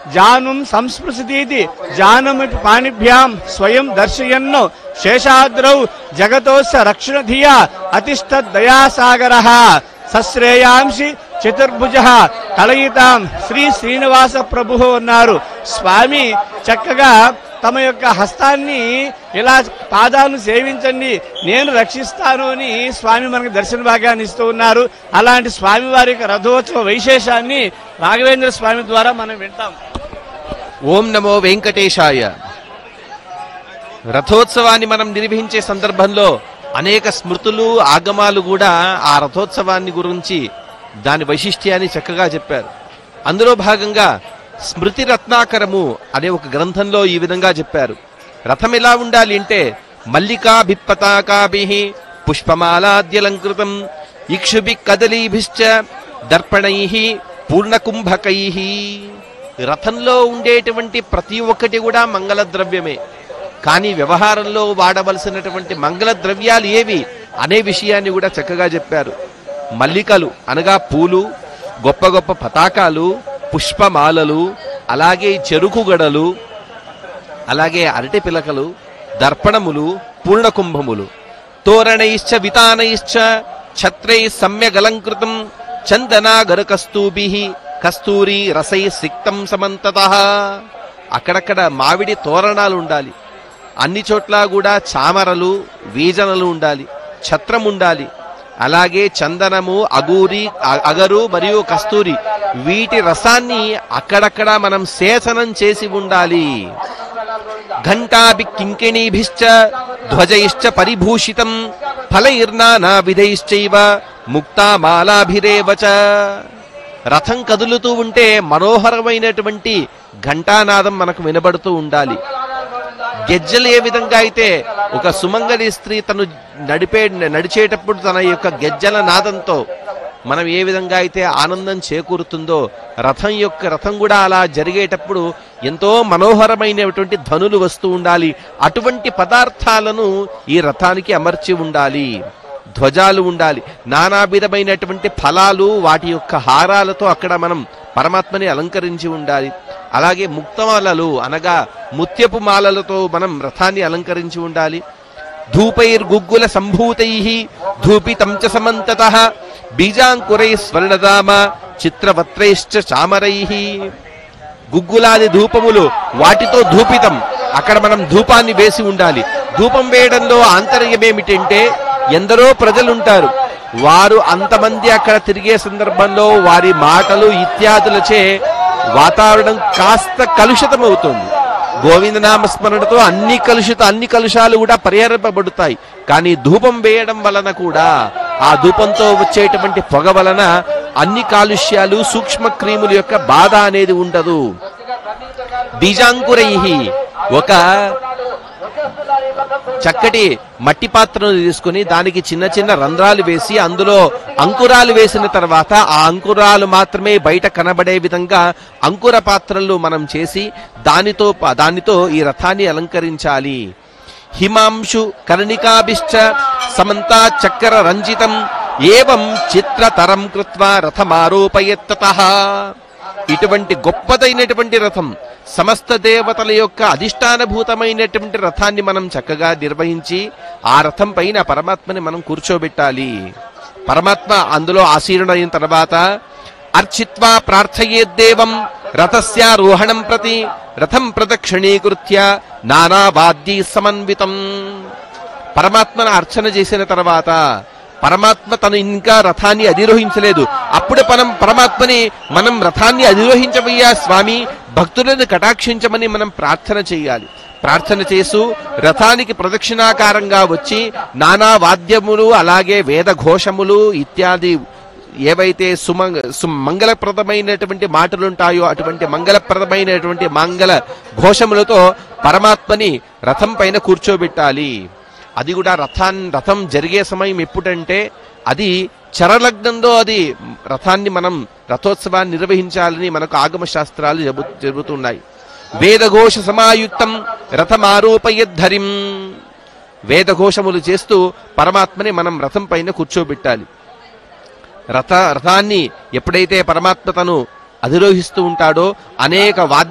జానుం సంస్పృశతీతి జానమిటి పాణిభ్యాం స్వయం దర్శయన్నో శేషాద్రౌ జగతోస్య రక్షణ ధియా అతిష్ట దయాసాగర సశ్రేయాంసి చతుర్భుజ కలయితాం శ్రీ శ్రీనివాస ప్రభు అన్నారు స్వామి చక్కగా తమ యొక్క హస్తాన్ని ఇలా పాదాలను సేవించండి నేను రక్షిస్తాను అని స్వామి మనకు దర్శన భాగ్యాన్ని ఇస్తూ ఉన్నారు అలాంటి స్వామి వారి యొక్క రథోత్సవ వైశేషాన్ని రాఘవేంద్ర స్వామి ద్వారా మనం వింటాం ఓం నమో వెంకటేశాయ రథోత్సవాన్ని మనం నిర్వహించే సందర్భంలో అనేక స్మృతులు ఆగమాలు కూడా ఆ రథోత్సవాన్ని గురించి దాని వైశిష్ట్యాన్ని చక్కగా చెప్పారు అందులో భాగంగా స్మృతి రత్నాకరము అనే ఒక గ్రంథంలో ఈ విధంగా చెప్పారు రథం ఎలా ఉండాలి అంటే మల్లికా భిప్పతాకాభి పుష్పమాలాద్యలంకృతం ఇక్షుభి కదలీభిశ్చ దర్పణై పూర్ణకుంభకై రథంలో ఉండేటువంటి ప్రతి ఒక్కటి కూడా మంగళ ద్రవ్యమే కానీ వ్యవహారంలో వాడవలసినటువంటి మంగళ ద్రవ్యాలు ఏవి అనే విషయాన్ని కూడా చక్కగా చెప్పారు మల్లికలు అనగా పూలు గొప్ప గొప్ప పతాకాలు పుష్పమాలలు అలాగే చెరుకు గడలు అలాగే అరటి పిలకలు దర్పణములు పూర్ణకుంభములు తోరణైశ్చ వితానైశ్చ ఛత్రై సమ్యగలంకృతం చందనాగర కస్తూభి కస్తూరి రసై సిక్తం సమంతత అక్కడక్కడ మామిడి తోరణాలు ఉండాలి అన్ని చోట్ల కూడా చామరలు వీజనలు ఉండాలి ఛత్రం ఉండాలి అలాగే చందనము అగూరి అ- అగరు మరియు కస్తూరి వీటి రసాన్ని అక్కడక్కడ మనం సేచనం చేసి ఉండాలి ఘంటాభి కింకిణీభిశ్చ ధ్వజైశ్చ పరిభూషితం ఫలైర్నానా విధైశ్చైవ ముక్తామాలాభిరేవ చ రథం కదులుతూ ఉంటే మనోహరమైనటువంటి ఘంటానాదం మనకు వినబడుతూ ఉండాలి గెజ్జలు ఏ విధంగా అయితే ఒక సుమంగళి స్త్రీ తను నడిపే నడిచేటప్పుడు తన యొక్క గెజ్జల నాదంతో మనం ఏ విధంగా అయితే ఆనందం చేకూరుతుందో రథం యొక్క రథం కూడా అలా జరిగేటప్పుడు ఎంతో మనోహరమైనటువంటి ధనులు వస్తూ ఉండాలి అటువంటి పదార్థాలను ఈ రథానికి అమర్చి ఉండాలి ధ్వజాలు ఉండాలి నానావిధమైనటువంటి ఫలాలు వాటి యొక్క హారాలతో అక్కడ మనం పరమాత్మని అలంకరించి ఉండాలి అలాగే ముక్తమాలలు అనగా ముత్యపు మాలలతో మనం రథాన్ని అలంకరించి ఉండాలి ధూపైర్గుగ్గుల సంభూతై ధూపితం చ సమంతత బీజాంకురై స్వర్ణదామ చిత్రవత్రైశ్చ చామరై గుగ్గులాది ధూపములు వాటితో ధూపితం అక్కడ మనం ధూపాన్ని వేసి ఉండాలి ధూపం వేయడంలో ఆంతర్యం ఏమిటంటే ఎందరో ప్రజలుంటారు వారు అంతమంది అక్కడ తిరిగే సందర్భంలో వారి మాటలు ఇత్యాదులచే వాతావరణం కాస్త కలుషితమవుతుంది గోవిందనామ స్మరణతో అన్ని కలుషిత అన్ని కలుషాలు కూడా పరిహరింపబడతాయి కానీ ధూపం వేయడం వలన కూడా ఆ ధూపంతో వచ్చేటువంటి పొగ వలన అన్ని కాలుష్యాలు సూక్ష్మ క్రిముల యొక్క బాధ అనేది ఉండదు బీజాంకురై ఒక చక్కటి మట్టి పాత్రను తీసుకుని దానికి చిన్న చిన్న రంధ్రాలు వేసి అందులో అంకురాలు వేసిన తర్వాత ఆ అంకురాలు మాత్రమే బయట కనబడే విధంగా అంకుర పాత్రలు మనం చేసి దానితో ప- దానితో ఈ రథాన్ని అలంకరించాలి హిమాంశు కర్ణికాభిశ్చ సమంతా చక్ర రంజితం ఏవం చిత్రతరం కృత్వా రథమారోపయత్తత ఇటువంటి గొప్పదైనటువంటి రథం సమస్త దేవతల యొక్క అధిష్టానభూతమైనటువంటి రథాన్ని మనం చక్కగా నిర్వహించి ఆ రథం పైన పరమాత్మని మనం కూర్చోబెట్టాలి పరమాత్మ అందులో ఆసీనుడైన తర్వాత అర్చిత్వా ప్రార్థయేద్దేవం రథస్యారోహణం ప్రతి రథం ప్రదక్షిణీకృత్య నానావాద్యై సమన్వితం పరమాత్మను అర్చన చేసిన తర్వాత పరమాత్మ తను ఇంకా రథాన్ని అధిరోహించలేదు అప్పుడు మనం పరమాత్మని మనం రథాన్ని అధిరోహించవయ్యా స్వామి భక్తులను కటాక్షించమని మనం ప్రార్థన చేయాలి ప్రార్థన చేస్తూ రథానికి ప్రదక్షిణాకారంగా వచ్చి నానా వాద్యములు అలాగే వేద ఘోషములు ఇత్యాది ఏవైతే సుమంగ సు- మంగళప్రదమైనటువంటి మాటలుంటాయో అటువంటి మంగళప్రదమైనటువంటి మంగళ ఘోషములతో పరమాత్మని రథం పైన కూర్చోబెట్టాలి అది కూడా రథాన్ రథం జరిగే సమయం ఎప్పుడంటే అది చరలగ్నంలో అది రథాన్ని మనం రథోత్సవాన్ని నిర్వహించాలని మనకు ఆగమ శాస్త్రాలు చెబు చెబుతున్నాయి వేదఘోష సమాయుక్తం రథమారోపయద్ధరిం వేదఘోషములు చేస్తూ పరమాత్మని మనం రథం పైన కూర్చోబెట్టాలి రథ రథాన్ని ఎప్పుడైతే పరమాత్మ తను అధిరోహిస్తూ ఉంటాడో అనేక వాద్య